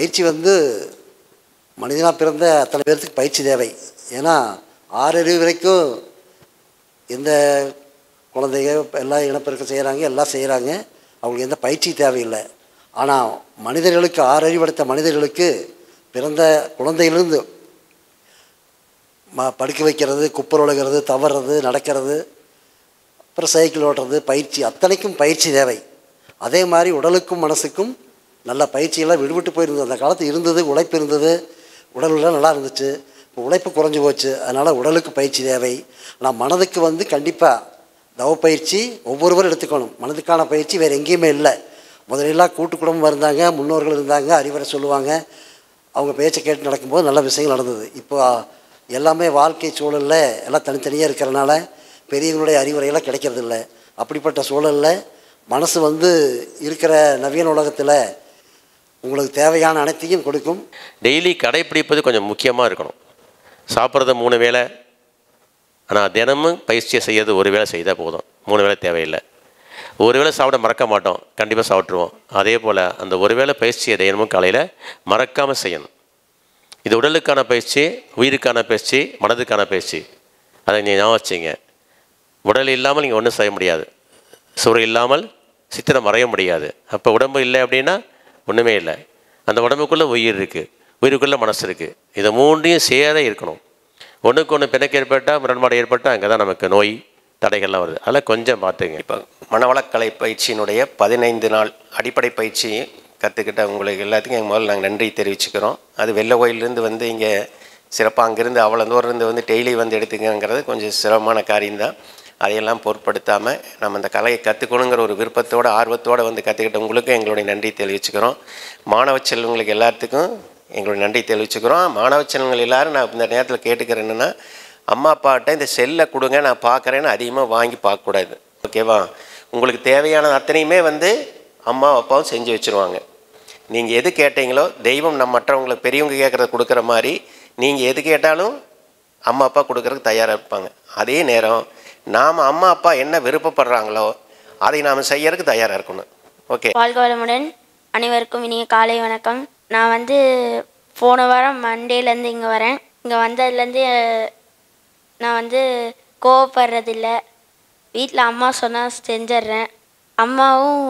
பயிற்சி வந்து மனிதனாக பிறந்த அத்தனை பேர்த்துக்கு பயிற்சி தேவை ஏன்னா ஆறறிவு வரைக்கும் எந்த குழந்தைங்க எல்லாம் இனப்பெருக்கம் செய்கிறாங்க எல்லாம் செய்கிறாங்க அவங்களுக்கு எந்த பயிற்சி தேவையில்லை ஆனால் மனிதர்களுக்கு ஆறறிவடைத்த மனிதர்களுக்கு பிறந்த குழந்தையிலிருந்து ம படுக்க வைக்கிறது குப்பர் உலகிறது தவறுறது நடக்கிறது அப்புறம் சைக்கிள் ஓட்டுறது பயிற்சி அத்தனைக்கும் பயிற்சி தேவை அதே மாதிரி உடலுக்கும் மனசுக்கும் நல்ல பயிற்சியெல்லாம் விடுபட்டு போயிருந்தது அந்த காலத்து இருந்தது உழைப்பு இருந்தது உடல்லாம் நல்லா இருந்துச்சு இப்போ உழைப்பு குறைஞ்சி போச்சு அதனால் உடலுக்கு பயிற்சி தேவை ஆனால் மனதுக்கு வந்து கண்டிப்பாக தவ பயிற்சி ஒவ்வொருவரும் எடுத்துக்கணும் மனதுக்கான பயிற்சி வேறு எங்கேயுமே இல்லை முதலெல்லாம் கூட்டு குடும்பம் இருந்தாங்க முன்னோர்கள் இருந்தாங்க அறிவுரை சொல்லுவாங்க அவங்க பேச்சை கேட்டு நடக்கும்போது நல்ல விஷயங்கள் நடந்தது இப்போ எல்லாமே வாழ்க்கை சூழலில் எல்லாம் தனித்தனியாக இருக்கிறனால பெரியவங்களுடைய அறிவுரையெல்லாம் கிடைக்கிறதில்ல அப்படிப்பட்ட சூழலில் மனசு வந்து இருக்கிற நவீன உலகத்தில் உங்களுக்கு தேவையான அனைத்தையும் கொடுக்கும் டெய்லி கடைப்பிடிப்பது கொஞ்சம் முக்கியமாக இருக்கணும் சாப்பிட்றது மூணு வேளை ஆனால் தினமும் பயிற்சியை செய்யறது ஒரு வேளை செய்தால் போதும் மூணு வேளை தேவையில்லை ஒரு வேளை சாப்பிட மறக்க மாட்டோம் கண்டிப்பாக சாப்பிட்ருவோம் அதே போல் அந்த ஒரு வேளை பயிற்சியை தினமும் காலையில் மறக்காமல் செய்யணும் இது உடலுக்கான பயிற்சி உயிருக்கான பயிற்சி மனதுக்கான பயிற்சி அதை நீங்கள் ஞாபகம் வச்சுங்க உடல் இல்லாமல் நீங்கள் ஒன்றும் செய்ய முடியாது சுவர் இல்லாமல் சித்திரம் வரைய முடியாது அப்போ உடம்பு இல்லை அப்படின்னா ஒன்றுமே இல்லை அந்த உடம்புக்குள்ளே உயிர் இருக்குது உயிருக்குள்ளே மனசு இருக்குது இதை மூன்றையும் சேர இருக்கணும் ஒன்றுக்கு ஒன்று பிணக்கு ஏற்பட்டால் முரண்பாடு ஏற்பட்டால் அங்கே தான் நமக்கு நோய் தடைகள்லாம் வருது அதெல்லாம் கொஞ்சம் பார்த்துங்க இப்போ மனவளக்கலை பயிற்சியினுடைய பதினைந்து நாள் அடிப்படை பயிற்சி கற்றுக்கிட்ட உங்களுக்கு எல்லாத்துக்கும் எங்கள் முதல்ல நாங்கள் நன்றி தெரிவிச்சுக்கிறோம் அது வெள்ளை கோயிலேருந்து வந்து இங்கே சிறப்பாக அங்கேருந்து அவ்வளோ தூரம் இருந்து வந்து டெய்லி வந்து எடுத்துக்கங்கிறது கொஞ்சம் சிரமமான காரியம்தான் அதையெல்லாம் பொருட்படுத்தாமல் நம்ம அந்த கலையை கற்றுக்கணுங்கிற ஒரு விருப்பத்தோட ஆர்வத்தோடு வந்து கற்றுக்கிட்ட உங்களுக்கும் எங்களுடைய நன்றி தெரிவிச்சுக்கிறோம் மாணவ செல்வங்களுக்கு எல்லாத்துக்கும் எங்களுடைய நன்றி தெரிவிச்சுக்கிறோம் மாணவ செல்வங்கள் எல்லாரும் நான் இந்த நேரத்தில் கேட்டுக்கிறேன் என்னென்னா அம்மா அப்பாட்ட இந்த செல்லை கொடுங்க நான் பார்க்குறேன்னு அதிகமாக வாங்கி பார்க்கக்கூடாது ஓகேவா உங்களுக்கு தேவையான அத்தனையுமே வந்து அம்மா அப்பாவும் செஞ்சு வச்சுருவாங்க நீங்கள் எது கேட்டீங்களோ தெய்வம் நம்ம மற்றவங்களுக்கு பெரியவங்க கேட்குறத கொடுக்குற மாதிரி நீங்கள் எது கேட்டாலும் அம்மா அப்பா கொடுக்கறதுக்கு தயாராக இருப்பாங்க அதே நேரம் நாம் அம்மா அப்பா என்ன விருப்பப்படுறாங்களோ அதை நாம் செய்யறதுக்கு தயாராக இருக்கணும் ஓகே வாழ்க வளமுடன் அனைவருக்கும் இனிய காலை வணக்கம் நான் வந்து போன வாரம் மண்டேலேருந்து இங்கே வரேன் இங்கே வந்ததுலேருந்து நான் வந்து கோவப்படுறதில்ல வீட்டில் அம்மா சொன்னால் செஞ்சிட்றேன் அம்மாவும்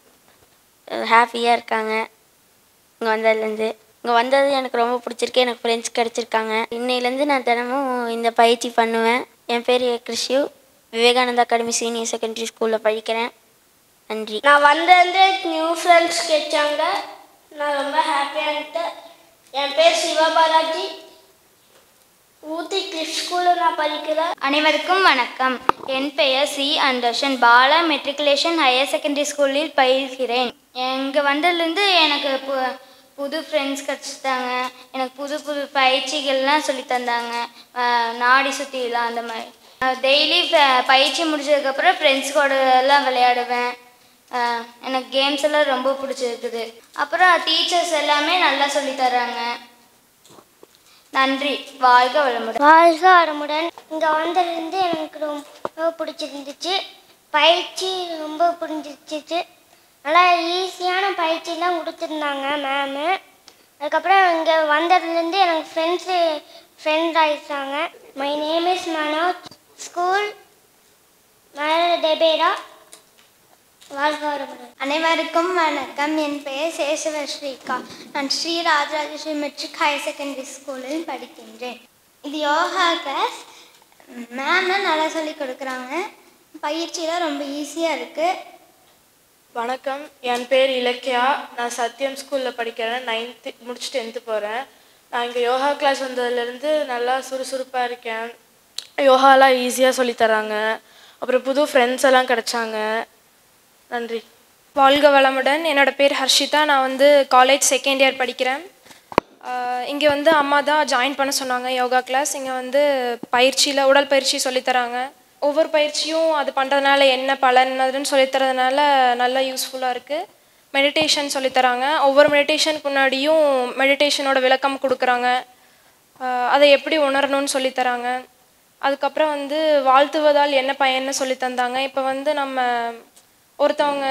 ஹாப்பியாக இருக்காங்க இங்கே வந்ததுலேருந்து இங்கே வந்தது எனக்கு ரொம்ப பிடிச்சிருக்கு எனக்கு ஃப்ரெண்ட்ஸ் கிடச்சிருக்காங்க இன்னையிலேருந்து நான் தினமும் இந்த பயிற்சி பண்ணுவேன் என் பேர் கிருஷ்யு விவேகானந்தா அகாடமி சீனியர் செகண்டரி ஸ்கூலில் படிக்கிறேன் நன்றி நான் வந்தது நியூ ஃப்ரெண்ட்ஸ் கிடைச்சாங்க நான் ரொம்ப ஹாப்பியாக இருந்தேன் என் பேர் சிவபாலாஜி ஊட்டி கிளிஃப் ஸ்கூலில் நான் படிக்கிறேன் அனைவருக்கும் வணக்கம் என் பெயர் சி அண்டர்ஷன் பாலா மெட்ரிகுலேஷன் ஹையர் செகண்டரி ஸ்கூலில் பயில்கிறேன் இங்கே வந்ததுலேருந்து எனக்கு பு- புது ஃப்ரெண்ட்ஸ் கிடச்சிட்டாங்க எனக்கு புது புது பயிற்சிகள்லாம் சொல்லி தந்தாங்க அஹ் நாடி சுற்றிலாம் அந்த மாதிரி டெய்லி பயிற்சி முடிச்சதுக்கப்புறம் ஃப்ரெண்ட்ஸ் கூட எல்லாம் விளையாடுவேன் அஹ் எனக்கு கேம்ஸ் எல்லாம் ரொம்ப பிடிச்சிருக்குது அப்புறம் டீச்சர்ஸ் எல்லாமே நல்லா சொல்லி தர்றாங்க நன்றி வாழ்க வளமுடன் வாழ்க வளமுடன் இங்கே வந்ததுலேருந்து எனக்கு ரொம்ப பிடிச்சிருந்துச்சு பயிற்சி ரொம்ப பிடிச்சிருச்சு நல்லா ஈஸியான பயிற்சிலாம் கொடுத்துருந்தாங்க மேமு அதுக்கப்புறம் இங்கே வந்ததுலேருந்து எனக்கு ஃப்ரெண்ட்ஸு ஃப்ரெண்ட் ஆயிடுச்சாங்க my name is Manoj school மேல டெபேரா வாழ்க வளமுடன் அனைவருக்கும் வணக்கம் என் பெயர் சேஷவ ஸ்ரீகா நான் Sri Rajarajeswari matric higher secondary ஸ்கூலில் படிக்கின்றேன் இது யோகா கிளாஸ் மேம்லாம் நல்லா சொல்லி கொடுக்குறாங்க பயிற்சியெலாம் ரொம்ப ஈஸியாக இருக்குது வணக்கம் என் பேர் இலக்கியா நான் சத்யம் ஸ்கூலில் படிக்கிறேன் நைன்த்து முடிச்சு டென்த்து போகிறேன் நான் இங்கே யோகா கிளாஸ் வந்ததுலேருந்து நல்லா சுறுசுறுப்பாக இருக்கேன் யோகாலாம் ஈஸியாக சொல்லித் தராங்க அப்புறம் புது ஃப்ரெண்ட்ஸ் எல்லாம் கிடைச்சாங்க நன்றி வாழ்க வளமுடன் என்னோட பேர் ஹர்ஷிதா நான் வந்து காலேஜ் செகண்ட் இயர் படிக்கிறேன் இங்கே வந்து அம்மா தான் ஜாயின் பண்ண சொன்னாங்க யோகா கிளாஸ் இங்கே வந்து பயிற்சியில் உடல் பயிற்சி சொல்லித் தராங்க ஒவ்வொரு பயிற்சியும் அது பண்ணுறதுனால என்ன பலன் அதுன்னு சொல்லித் தரதுனால நல்லா யூஸ்ஃபுல்லாக இருக்குது மெடிடேஷன் சொல்லித் தராங்க ஒவ்வொரு மெடிடேஷனுக்கு முன்னாடியும் மெடிடேஷனோட விளக்கம் கொடுக்குறாங்க ஆஹ் அதை எப்படி உணரணும்னு சொல்லித் தராங்க அதுக்கப்புறம் வந்து வாழ்த்துவதால் என்ன பயன்னு சொல்லி தந்தாங்க இப்போ வந்து நம்ம ஒருத்தவங்க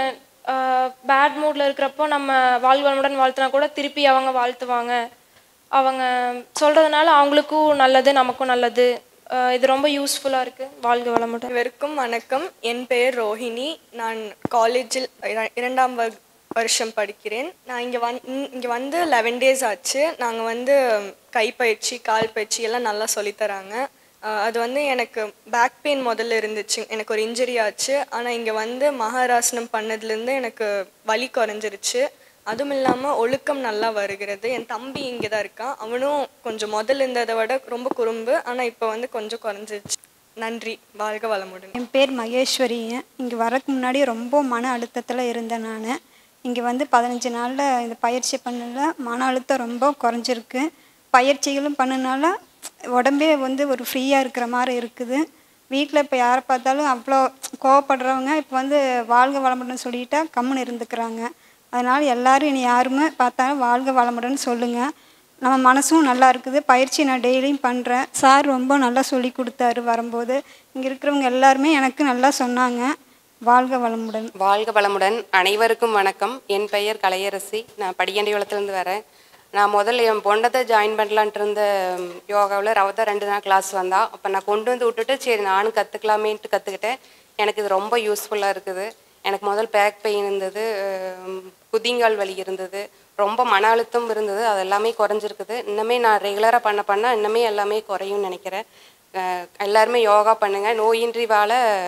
பேட் மூடில் இருக்கிறப்போ நம்ம வாழ்க வளமுடன் வாழ்த்துனா கூட திருப்பி அவங்க வாழ்த்துவாங்க அவங்க சொல்கிறதுனால அவங்களுக்கும் நல்லது நமக்கும் நல்லது ஆஹ் இது ரொம்ப யூஸ்ஃபுல்லாக இருக்குது வாழ்க வளமுடன் அனைவருக்கும் வணக்கம் என் பெயர் ரோஹிணி நான் காலேஜில் இர- இரண்டாம் வகு- வருஷம் படிக்கிறேன் நான் இங்கே வந் இங்கே வந்து லெவன் டேஸ் ஆச்சு நாங்கள் வந்து கைப்பயிற்சி கால் பயிற்சி எல்லாம் நல்லா சொல்லித்தராங்க ஆஹ் அது வந்து எனக்கு பேக் பெயின் முதல்ல இருந்துச்சு எனக்கு ஒரு இன்ஜுரி ஆச்சு ஆனால் இங்கே வந்து மகாராசனம் பண்ணதுலேருந்து எனக்கு வலி குறைஞ்சிருச்சு அதுவும் இல்லாமல் ஒழுக்கம் நல்லா வருகிறது என் தம்பி இங்கே தான் இருக்கான் அவனும் கொஞ்சம் முதல்ல இருந்ததை விட ரொம்ப குறும்பு ஆனால் இப்போ வந்து கொஞ்சம் குறைஞ்சிருச்சு நன்றி வாழ்க வளமுடன் என் பேர் மகேஸ்வரிங்க இங்கே வரக்கு முன்னாடி ரொம்ப மன அழுத்தத்தில் இருந்தேன் நான் இங்கே வந்து பதினஞ்சு நாளில் இந்த பயிற்சி பண்ணல மன அழுத்தம் ரொம்ப குறைஞ்சிருக்கு பயிற்சிகளும் பண்ணனால உடம்பே வந்து ஒரு ஃப்ரீயாக இருக்கிற மாதிரி இருக்குது வீட்டில் இப்போ யாரை பார்த்தாலும் அவ்வளோ கோவப்படுறவங்க இப்போ வந்து வாழ்க வளமுடன் சொல்லிட்டா கம்முன்னு இருந்துக்கிறாங்க அதனால் எல்லாரும் இனி யாருமே பார்த்தாலும் வாழ்க வளமுடன் சொல்லுங்கள் நம்ம மனசும் நல்லா இருக்குது பயிற்சி நான் டெய்லியும் பண்ணுறேன் சார் ரொம்ப நல்லா சொல்லி கொடுத்தாரு வரும்போது இங்கே இருக்கிறவங்க எல்லாருமே எனக்கு நல்லா சொன்னாங்க வாழ்க வளமுடன் வாழ்க வளமுடன் அனைவருக்கும் வணக்கம் என் பெயர் கலையரசி நான் படியண்டிகுளத்துலேருந்து வரேன் நான் முதல்ல என் பொண்டத்தை ஜாயின் பண்ணலான்ட்டு இருந்த யோகாவில் ரவதா ரெண்டு நாள் கிளாஸ் வந்தா அப்போ நான் கொண்டு வந்து விட்டுட்டு சரி நானும் கற்றுக்கலாமேன்ட்டு கற்றுக்கிட்டேன் எனக்கு இது ரொம்ப யூஸ்ஃபுல்லாக இருக்குது எனக்கு முதல் பேக் பெயின் இருந்தது அஹ் குதிங்கால் வலி இருந்தது ரொம்ப மன அழுத்தம் இருந்தது அது எல்லாமே குறைஞ்சிருக்குது இன்னுமே நான் ரெகுலராக பண்ண பண்ண இன்னுமே எல்லாமே குறையும்னு நினைக்கிறேன் அஹ் எல்லாருமே யோகா பண்ணுங்கள் நோயின்றி வாழ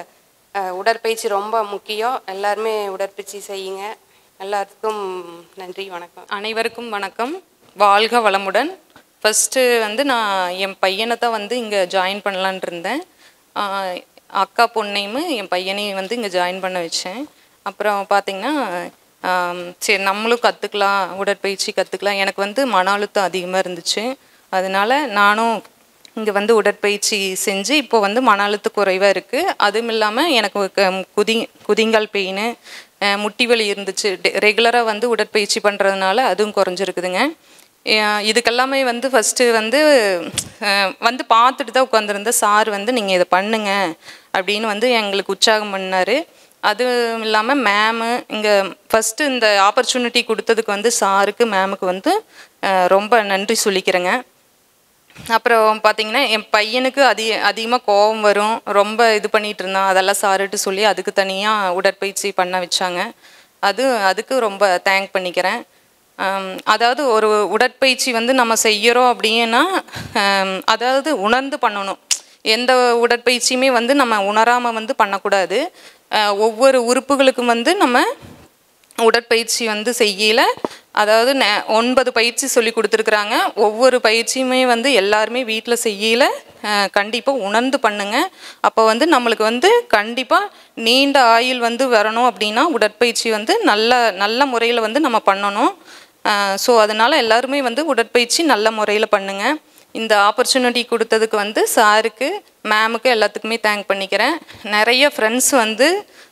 அஹ் உடற்பயிற்சி ரொம்ப முக்கியம் எல்லாருமே உடற்பயிற்சி செய்யுங்க எல்லாத்துக்கும் நன்றி வணக்கம் அனைவருக்கும் வணக்கம் வாழ்க வளமுடன் ஃபஸ்ட்டு வந்து நான் என் பையனை தான் வந்து இங்கே ஜாயின் பண்ணலான் இருந்தேன் ஆஹ் அக்கா பொண்ணையும் என் பையனையும் வந்து இங்கே ஜாயின் பண்ண வச்சேன் அப்புறம் பார்த்திங்கன்னா ஆம், சரி நம்மளும் கற்றுக்கலாம் உடற்பயிற்சி கற்றுக்கலாம் எனக்கு வந்து மன அழுத்தம் அதிகமாக இருந்துச்சு அதனால நானும் இங்கே வந்து உடற்பயிற்சி செஞ்சு இப்போ வந்து மன அழுத்த குறைவாக இருக்குது அதுவும் இல்லாமல் எனக்கு க- குதி குதிங்கால் பெயின் முட்டி வலி இருந்துச்சு ரெகுலராக வந்து உடற்பயிற்சி பண்ணுறதுனால அதுவும் குறைஞ்சிருக்குதுங்க அஹ் இதுக்கெல்லாமே வந்து ஃபஸ்ட்டு வந்து அஹ் வந்து பார்த்துட்டு தான் உட்காந்துருந்த சார் வந்து நீங்கள் இதை பண்ணுங்க அப்படின்னு வந்து எங்களுக்கு உற்சாகம் பண்ணார் அதுவும் இல்லாமல் மேமு இங்கே ஃபஸ்ட்டு இந்த ஆப்பர்ச்சுனிட்டி கொடுத்ததுக்கு வந்து சாருக்கு மேமுக்கு வந்து அஹ் ரொம்ப நன்றி சொல்லிக்கிறேங்க அப்புறம் பார்த்தீங்கன்னா என் பையனுக்கு அதி அதிகமாக கோபம் வரும் ரொம்ப இது பண்ணிட்டு இருந்தான் அதெல்லாம் சாருட்டு சொல்லி அதுக்கு தனியாக உடற்பயிற்சி பண்ண வச்சாங்க அது அதுக்கு ரொம்ப தேங்க் பண்ணிக்கிறேன் ஆம், அதாவது ஒரு உடற்பயிற்சி வந்து நம்ம செய்கிறோம் அப்படின்னா ஆம், அதாவது உணர்ந்து பண்ணணும் எந்த உடற்பயிற்சியுமே வந்து நம்ம உணராமல் வந்து பண்ணக்கூடாது அஹ், ஒவ்வொரு உறுப்புகளுக்கும் வந்து நம்ம உடற்பயிற்சி வந்து செய்யல அதாவது நெ- ஒன்பது பயிற்சி சொல்லி கொடுத்துருக்குறாங்க ஒவ்வொரு பயிற்சியுமே வந்து எல்லாருமே வீட்டில் செய்யல கண்டிப்பாக உணர்ந்து பண்ணுங்க அப்போ வந்து நம்மளுக்கு வந்து கண்டிப்பாக நீண்ட ஆயுள் வந்து வரணும் அப்படின்னா உடற்பயிற்சி வந்து நல்ல நல்ல முறையில் வந்து நம்ம பண்ணணும் ஸோ அதனால் எல்லாருமே வந்து உடற்பயிற்சி நல்ல முறையில் பண்ணுங்க இந்த ஆப்பர்ச்சுனிட்டி கொடுத்ததுக்கு வந்து சாருக்கு மேமுக்கு எல்லாத்துக்குமே தேங்க் பண்ணிக்கிறேன் நிறைய ஃப்ரெண்ட்ஸ் வந்து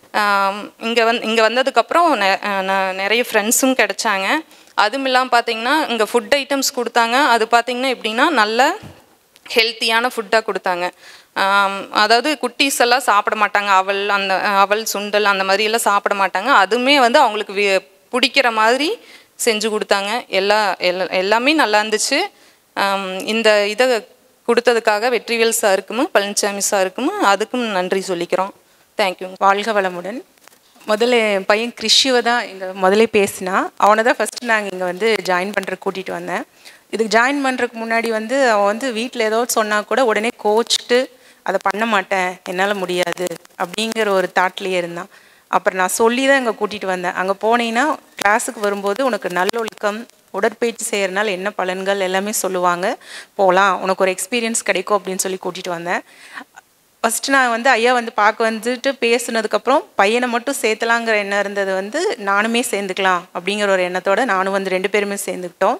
இங்கே வந்து இங்கே வந்ததுக்கப்புறம் நெ- அஹ் ந- நிறைய ஃப்ரெண்ட்ஸும் கிடைச்சாங்க அதுவும் இல்லாமல் பார்த்தீங்கன்னா இங்கே ஃபுட் ஐட்டம்ஸ் கொடுத்தாங்க அது பார்த்தீங்கன்னா எப்படின்னா நல்ல ஹெல்த்தியான ஃபுட்டாக கொடுத்தாங்க ஆம், அதாவது குட்டீஸ் எல்லாம் சாப்பிட மாட்டாங்க அவல் அந்த அஹ், அவல் சுண்டல் அந்த மாதிரி எல்லாம் சாப்பிட மாட்டாங்க அதுவுமே வந்து அவங்களுக்கு வி- பிடிக்கிற மாதிரி செஞ்சு கொடுத்தாங்க எல்லா எல்லா எல்லாமே நல்லா இருந்துச்சு ஆம், இந்த இதை கொடுத்ததுக்காக வெற்றிவேல் சாருக்கும் பழனிசாமி சாருக்கும் அதுக்கும் நன்றி சொல்லிக்கிறோம் தேங்க்யூ வாழ்க வளமுடன் முதல்ல என் பையன் கிறிஷுவை தான் இங்கே முதல்ல பேசினா அவனை தான் ஃபஸ்ட்டு நாங்கள் இங்கே வந்து ஜாயின் பண்ணுறக்கு கூட்டிகிட்டு வந்தேன் இதுக்கு ஜாயின் பண்ணுறதுக்கு முன்னாடி வந்து அவன் வந்து வீட்டில் ஏதோ சொன்னால் கூட உடனே கோச்சிட்டு அதை பண்ண மாட்டேன் என்னால் முடியாது அப்படிங்கிற ஒரு தாட்லேயே இருந்தான் அப்புறம் நான் சொல்லி தான் இங்கே கூட்டிகிட்டு வந்தேன் அங்கே போனீங்கன்னா கிளாஸுக்கு வரும்போது உனக்கு நல்லொழுக்கம் உடற்பயிற்சி செய்கிறனால என்ன பலன்கள் எல்லாமே சொல்லுவாங்க போகலாம் உனக்கு ஒரு எக்ஸ்பீரியன்ஸ் கிடைக்கும் அப்படின்னு சொல்லி கூட்டிகிட்டு வந்தேன் ஃபஸ்ட்டு நான் வந்து ஐயா வந்து பார்க்க வந்துட்டு பேசுனதுக்கப்புறம் பையனை மட்டும் சேர்த்தலாங்கிற எண்ணம் இருந்தது வந்து நானுமே சேர்ந்துக்கலாம் அப்படிங்கிற ஒரு எண்ணத்தோட நானும் வந்து ரெண்டு பேருமே சேர்ந்துக்கிட்டோம்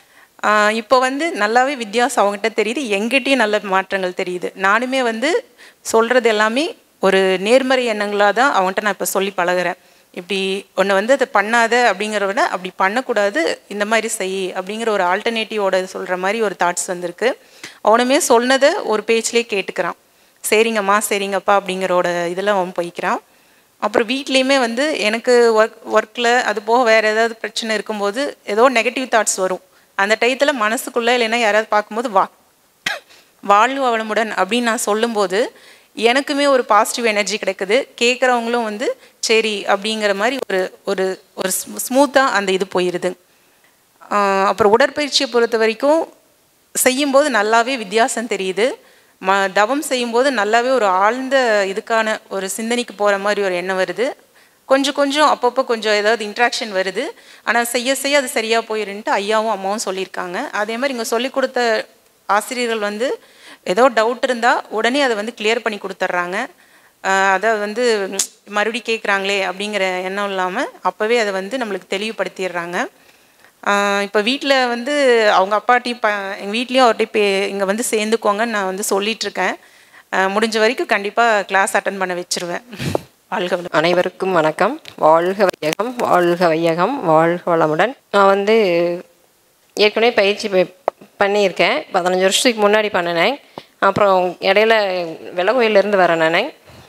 ஆஹ் இப்போ வந்து நல்லாவே வித்தியாசம் அவங்ககிட்ட தெரியுது எங்கிட்டயும் நல்ல மாற்றங்கள் தெரியுது நானுமே வந்து சொல்கிறது எல்லாமே ஒரு நேர்மறை எண்ணங்களாக தான் அவன்கிட்ட நான் இப்போ சொல்லி பழகுறேன் இப்படி ஒன்று வந்து அதை பண்ணாத அப்படிங்கிறத விட அப்படி பண்ணக்கூடாது இந்த மாதிரி செய் அப்படிங்கிற ஒரு ஆல்டர்னேட்டிவோட சொல்கிற மாதிரி ஒரு தாட்ஸ் வந்திருக்கு அவனுமே சொன்னதை ஒரு பேச்சிலே கேட்டுக்கிறான் சரிங்கம்மா சரிங்கப்பா அப்படிங்கிறோட இதில் அவன் போய்க்கிறான் அப்புறம் வீட்லேயுமே வந்து எனக்கு ஒர்க் ஒர்க்கில் அது போக வேறு ஏதாவது பிரச்சனை இருக்கும்போது ஏதோ நெகட்டிவ் தாட்ஸ் வரும் அந்த டயத்தில் மனசுக்குள்ளே இல்லைன்னா யாராவது பார்க்கும்போது வா வாழ்வு வளமுடன் அப்படின்னு நான் சொல்லும்போது எனக்குமே ஒரு பாசிட்டிவ் எனர்ஜி கிடைக்குது கேட்குறவங்களும் வந்து சரி அப்படிங்கிற மாதிரி ஒரு ஒரு ஒரு ஸ்மூத்தாக அந்த இது போயிடுது ஆஹ் அப்புறம் உடற்பயிற்சியை பொறுத்த வரைக்கும் செய்யும்போது நல்லாவே வித்தியாசம் தெரியுது ம தவம் செய்யும்போது நல்லாவே ஒரு ஆழ்ந்த இதுக்கான ஒரு சிந்தனைக்கு போகிற மாதிரி ஒரு எண்ணம் வருது கொஞ்சம் கொஞ்சம் அப்பப்போ கொஞ்சம் ஏதாவது இன்ட்ராக்ஷன் வருது ஆனால் செய்ய செய்ய அது சரியாக போயிருன்ட்டு ஐயாவும் அம்மாவும் சொல்லியிருக்காங்க அதே மாதிரி இங்கே சொல்லிக் கொடுத்த ஆசிரியர்கள் வந்து ஏதோ டவுட் இருந்தால் உடனே அதை வந்து கிளியர் பண்ணி கொடுத்துட்றாங்க அதை வந்து ம், மறுபடியும் கேட்குறாங்களே அப்படிங்கிற எண்ணம் இல்லாமல் அப்போவே அதை வந்து நம்மளுக்கு தெளிவுபடுத்திடுறாங்க இப்போ வீட்டில் வந்து அவங்க அப்பாட்டையும் ப எங்கள் வீட்லேயும் அவர்கிட்ட பே இங்கே வந்து சேர்ந்துக்கோங்கன்னு நான் வந்து சொல்லிகிட்ருக்கேன் முடிஞ்ச வரைக்கும் கண்டிப்பாக கிளாஸ் அட்டன் பண்ண வச்சிருவேன் வாழ்க வளம் அனைவருக்கும் வணக்கம் வாழ்க வையகம் வாழ்க வையகம் வாழ்க வளமுடன் நான் வந்து ஏற்கனவே பயிற்சி ப- பண்ணியிருக்கேன் பதினஞ்சு வருஷத்துக்கு முன்னாடி பண்ணினேன் அப்புறம் இடையில வெள்ளகோயிலேருந்து வரேன் நான்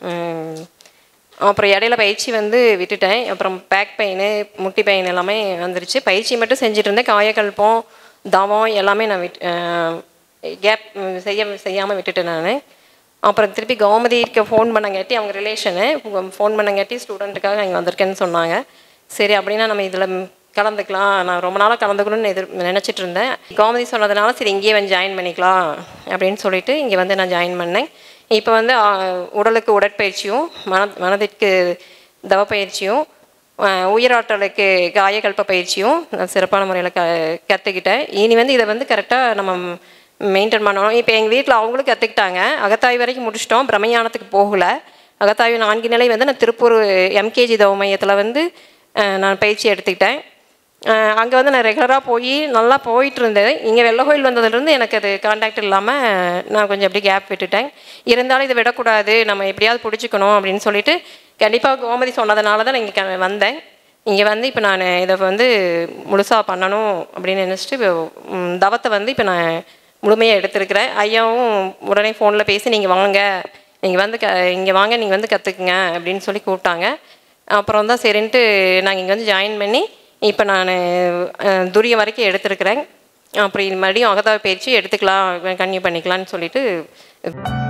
அப்புறம் இடையில பயிற்சி வந்து விட்டுட்டேன் அப்புறம் பேக் பெயின் முட்டி பெயின் எல்லாமே வந்துருச்சு பயிற்சி மட்டும் செஞ்சுட்டு இருந்தேன் காயக்கல்பம் தவம் எல்லாமே நான் விட் கேப் செய்ய செய்யாமல் விட்டுட்டேன் நான் அப்புறம் திருப்பி கோமதிக்கு ஃபோன் பண்ணங்காட்டி அவங்க ரிலேஷனு ஃபோன் பண்ணங்காட்டி ஸ்டூடெண்ட்டுக்காக இங்கே வந்திருக்கேன்னு சொன்னாங்க சரி அப்படின்னா நம்ம இதில் கலந்துக்கலாம் நான் ரொம்ப நாளாக கலந்துக்கணும்னு எதிர் நினச்சிட்டு இருந்தேன் கோமதி சொன்னதுனால சரி இங்கேயே வந்து ஜாயின் பண்ணிக்கலாம் அப்படின்னு சொல்லிட்டு இங்கே வந்து நான் ஜாயின் பண்ணேன் இப்போ வந்து ஆ, உடலுக்கு உடற்பயிற்சியும் மன மனதிற்கு தவப்பயிற்சியும் ஆ, உயிராற்றலுக்கு காயகல்ப பயிற்சியும் நான் சிறப்பான முறையில் க கற்றுக்கிட்டேன் இனி வந்து இதை வந்து கரெக்டாக நம்ம மெயின்டைன் பண்ணணும் இப்போ எங்கள் வீட்டில் அவங்களும் கற்றுக்கிட்டாங்க அகத்தாய்வு வரைக்கும் முடிச்சிட்டோம் பிரம்மஞானத்துக்கு போகல அகத்தாய்வு நான்கு நிலை வந்து நான் திருப்பூர் எம்கேஜி தவ மையத்தில் வந்து அஹ், நான் பயிற்சி எடுத்துக்கிட்டேன் அங்கே வந்து நான் ரெகுலராக போய் நல்லா போயிட்டு இருந்தேன் இங்கே வெள்ளை கோயில் வந்ததுலேருந்து எனக்கு அது காண்டாக்ட் இல்லாமல் நான் கொஞ்சம் அப்படியே கேப் விட்டுட்டேன் இருந்தாலும் இதை விடக்கூடாது நம்ம எப்படியாவது பிடிச்சிக்கணும் அப்படின்னு சொல்லிட்டு கண்டிப்பாக கோமதி சொன்னதுனால தான் நான் இங்கே வந்தேன் இங்கே வந்து இப்போ நான் இதை வந்து முழுசாக பண்ணணும் அப்படின்னு நினச்சிட்டு இப்போ, ம், தவத்தை வந்து இப்போ நான் முழுமையாக எடுத்திருக்கிறேன் ஐயாவும் உடனே ஃபோனில் பேசி நீங்கள் வாங்க நீங்கள் வந்து க இங்கே வாங்க நீங்கள் வந்து கற்றுக்குங்க அப்படின்னு சொல்லி கூப்பிட்டாங்க அப்புறம் தான் சரின்ட்டு நாங்கள் இங்கே வந்து ஜாயின் பண்ணி இப்போ நான் துரியம் வரைக்கும் எடுத்திருக்கிறேன் அப்புறம் இது மறுபடியும் அகதாவை பயிற்சி எடுத்துக்கலாம் கன்னியூ பண்ணிக்கலாம்னு சொல்லிட்டு